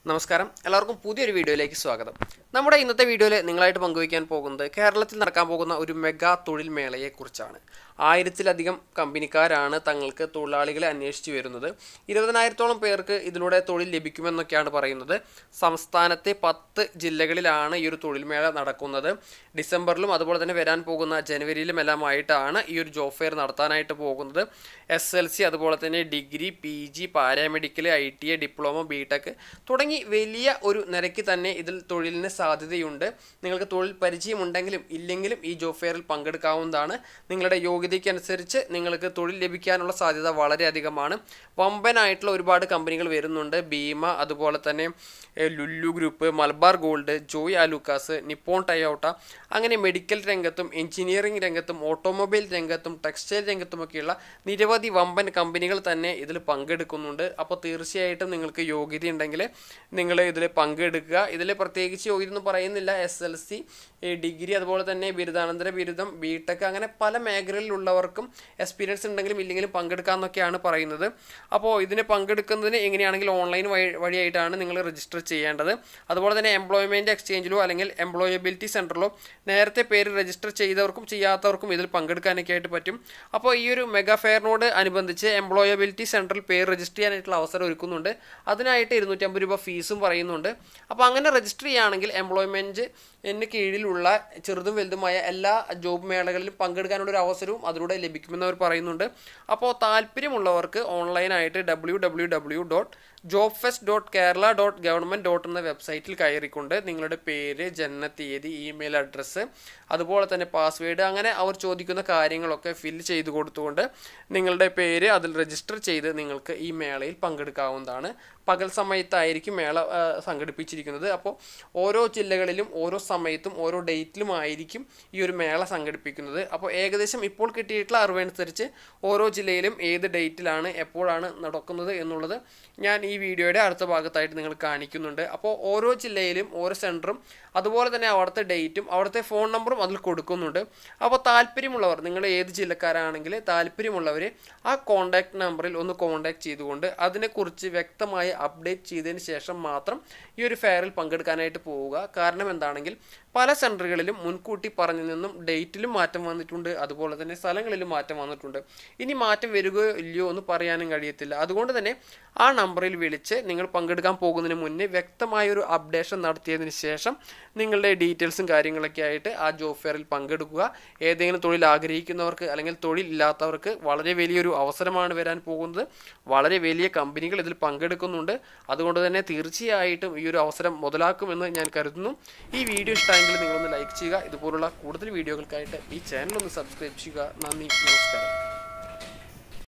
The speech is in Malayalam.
നമസ്കാരം എല്ലാവർക്കും പുതിയൊരു വീഡിയോയിലേക്ക് സ്വാഗതം നമ്മുടെ ഇന്നത്തെ വീഡിയോയിൽ നിങ്ങളായിട്ട് പങ്കുവയ്ക്കാൻ പോകുന്നത് കേരളത്തിൽ നടക്കാൻ പോകുന്ന ഒരു മെഗാ തൊഴിൽ മേളയെക്കുറിച്ചാണ് ആയിരത്തിലധികം കമ്പനിക്കാരാണ് തങ്ങൾക്ക് തൊഴിലാളികളെ അന്വേഷിച്ച് വരുന്നത് ഇരുപതിനായിരത്തോളം പേർക്ക് ഇതിലൂടെ തൊഴിൽ ലഭിക്കുമെന്നൊക്കെയാണ് പറയുന്നത് സംസ്ഥാനത്തെ പത്ത് ജില്ലകളിലാണ് ഈ ഒരു തൊഴിൽ മേള നടക്കുന്നത് ഡിസംബറിലും അതുപോലെ തന്നെ വരാൻ പോകുന്ന ജനുവരിയിലും എല്ലാമായിട്ടാണ് ഈ ഒരു ജോബ് ഫെയർ നടത്താനായിട്ട് പോകുന്നത് എസ് എൽ സി അതുപോലെ തന്നെ degree P G paramedical I T I diploma B tech തുടങ്ങി വലിയ ഒരു നിരക്ക് തന്നെ ഇതിൽ തൊഴിലിന് സാധ്യതയുണ്ട് നിങ്ങൾക്ക് തൊഴിൽ പരിചയമുണ്ടെങ്കിലും ഇല്ലെങ്കിലും ഈ ജോബ് ഫെയറിൽ പങ്കെടുക്കാവുന്നതാണ് നിങ്ങളുടെ യോഗ്യതയ്ക്ക് അനുസരിച്ച് നിങ്ങൾക്ക് തൊഴിൽ ലഭിക്കാനുള്ള സാധ്യത വളരെയധികമാണ് വമ്പനായിട്ടുള്ള ഒരുപാട് കമ്പനികൾ വരുന്നുണ്ട് ഭീമ അതുപോലെ തന്നെ ഏഹ്, Lulu group Malabar gold Joy Alukkas Nippon Toyota അങ്ങനെ മെഡിക്കൽ രംഗത്തും എഞ്ചിനീയറിംഗ് രംഗത്തും ഓട്ടോമൊബൈൽ രംഗത്തും ടെക്സ്റ്റൈൽ രംഗത്തുമൊക്കെയുള്ള നിരവധി വമ്പൻ കമ്പനികൾ തന്നെ ഇതിൽ പങ്കെടുക്കുന്നുണ്ട് അപ്പോൾ തീർച്ചയായിട്ടും നിങ്ങൾക്ക് യോഗ്യത ഉണ്ടെങ്കിൽ നിങ്ങൾ ഇതിൽ പങ്കെടുക്കുക ഇതിൽ പ്രത്യേകിച്ച് യോഗ്യത ഒന്നും പറയുന്നില്ല എസ് എൽ സി ഡിഗ്രി അതുപോലെ തന്നെ ബിരുദാനന്തര ബിരുദം ബി ടെക് അങ്ങനെ പല മേഖലയിലുള്ളവർക്കും എക്സ്പീരിയൻസ് ഉണ്ടെങ്കിലും ഇല്ലെങ്കിലും പങ്കെടുക്കാമെന്നൊക്കെയാണ് പറയുന്നത് അപ്പോൾ ഇതിന് പങ്കെടുക്കുന്നതിന് എങ്ങനെയാണെങ്കിൽ ഓൺലൈൻ വഴി വഴിയായിട്ടാണ് നിങ്ങൾ രജിസ്റ്റർ ചെയ്യേണ്ടത് അതുപോലെ തന്നെ എംപ്ലോയ്മെൻറ്റ് എക്സ്ചേഞ്ചിലോ അല്ലെങ്കിൽ എംപ്ലോയബിലിറ്റി സെൻറ്ററിലോ നേരത്തെ പേര് രജിസ്റ്റർ ചെയ്തവർക്കും ചെയ്യാത്തവർക്കും ഇതിൽ പങ്കെടുക്കാനൊക്കെ ആയിട്ട് പറ്റും അപ്പോൾ ഈ ഒരു മെഗാ ഫെയറിനോട് അനുബന്ധിച്ച് എംപ്ലോയബിലിറ്റി സെൻറ്ററിൽ പേര് രജിസ്റ്റർ ചെയ്യാനായിട്ടുള്ള അവസരം ഒരുക്കുന്നുണ്ട് അതിനായിട്ട് ഇരുന്നൂറ്റമ്പത് രൂപ ഫീസും പറയുന്നുണ്ട് അപ്പോൾ അങ്ങനെ രജിസ്റ്റർ ചെയ്യുകയാണെങ്കിൽ എംപ്ലോയ്മെൻറ്റ് എന്ന് കീഴിലുള്ള ചെറുതും വലുതുമായ എല്ലാ ജോബ് മേളകളിലും പങ്കെടുക്കാനുള്ള ഒരു അവസരവും അതിലൂടെ ലഭിക്കുമെന്ന് അവർ പറയുന്നുണ്ട് അപ്പോൾ താല്പര്യമുള്ളവർക്ക് ഓൺലൈനായിട്ട് W W W dot job fest dot Kerala dot government dot എന്ന വെബ്സൈറ്റിൽ കയറിക്കൊണ്ട് നിങ്ങളുടെ പേര് ജനനത്തീയതി ഇമെയിൽ അഡ്രസ്സ് അതുപോലെ തന്നെ പാസ്വേഡ് അങ്ങനെ അവർ ചോദിക്കുന്ന കാര്യങ്ങളൊക്കെ ഫില്ല് ചെയ്ത് കൊടുത്തുകൊണ്ട് നിങ്ങളുടെ പേര് അതിൽ രജിസ്റ്റർ ചെയ്ത് നിങ്ങൾക്ക് ഈ മേളയിൽ പങ്കെടുക്കാവുന്നതാണ് പകൽ സമയത്തായിരിക്കും മേള ആ, സംഘടിപ്പിച്ചിരിക്കുന്നത് അപ്പോൾ ഓരോ ജില്ലകളിലും ഓരോ സമയത്തും ഓരോ ഡേറ്റിലും ആയിരിക്കും ഈ ഒരു മേള സംഘടിപ്പിക്കുന്നത് അപ്പോൾ ഏകദേശം ഇപ്പോൾ കിട്ടിയിട്ടുള്ള അറിവനുസരിച്ച് ഓരോ ജില്ലയിലും ഏത് ഡേറ്റിലാണ് എപ്പോഴാണ് നടക്കുന്നത് എന്നുള്ളത് ഞാൻ ഈ വീഡിയോയുടെ അടുത്ത ഭാഗത്തായിട്ട് നിങ്ങൾ കാണിക്കുന്നുണ്ട് അപ്പോൾ ഓരോ ജില്ലയിലും ഓരോ സെൻറ്ററും അതുപോലെ തന്നെ അവിടുത്തെ ഡേറ്റും അവിടുത്തെ ഫോൺ നമ്പറും അതിൽ കൊടുക്കുന്നുണ്ട് അപ്പോൾ താല്പര്യമുള്ളവർ നിങ്ങൾ ഏത് ജില്ലക്കാരാണെങ്കിൽ താല്പര്യമുള്ളവർ ആ കോൺടാക്ട് നമ്പറിൽ ഒന്ന് കോൺടാക്ട് ചെയ്തുകൊണ്ട് അതിനെക്കുറിച്ച് വ്യക്തമായി അപ്ഡേറ്റ് ചെയ്തതിന് ശേഷം മാത്രം ഈ ഒരു ഫെയറിൽ പങ്കെടുക്കാനായിട്ട് പോവുക കാരണം എന്താണെങ്കിൽ പല സെൻറ്ററുകളിലും മുൻകൂട്ടി പറഞ്ഞു നിന്നും ഡേറ്റിലും മാറ്റം വന്നിട്ടുണ്ട് അതുപോലെ തന്നെ സ്ഥലങ്ങളിലും മാറ്റം വന്നിട്ടുണ്ട് ഇനി മാറ്റം വരികയോ ഇല്ലയോ എന്ന് പറയാനും കഴിയത്തില്ല അതുകൊണ്ട് തന്നെ ആ നമ്പറിൽ വിളിച്ച് നിങ്ങൾ പങ്കെടുക്കാൻ പോകുന്നതിന് മുന്നേ വ്യക്തമായ ഒരു അപ്ഡേഷൻ നടത്തിയതിന് ശേഷം നിങ്ങളുടെ ഡീറ്റെയിൽസും കാര്യങ്ങളൊക്കെ ആയിട്ട് ആ ജോബ് ഫെയറിൽ പങ്കെടുക്കുക ഏതെങ്കിലും തൊഴിൽ ആഗ്രഹിക്കുന്നവർക്ക് അല്ലെങ്കിൽ തൊഴിൽ ഇല്ലാത്തവർക്ക് വളരെ വലിയൊരു അവസരമാണ് വരാൻ പോകുന്നത് വളരെ വലിയ കമ്പനികൾ ഇതിൽ പങ്കെടുക്കുന്നുണ്ട് അതുകൊണ്ട് തന്നെ തീർച്ചയായിട്ടും ഈ ഒരു അവസരം മുതലാക്കുമെന്ന് ഞാൻ കരുതുന്നു ഈ വീഡിയോ ഇഷ്ടമെങ്കിൽ നിങ്ങളൊന്ന് ലൈക്ക് ചെയ്യുക ഇതുപോലുള്ള കൂടുതൽ വീഡിയോകൾക്കായിട്ട് ഈ ചാനൽ ഒന്ന് സബ്സ്ക്രൈബ് ചെയ്യുക നന്ദി നമസ്കാരം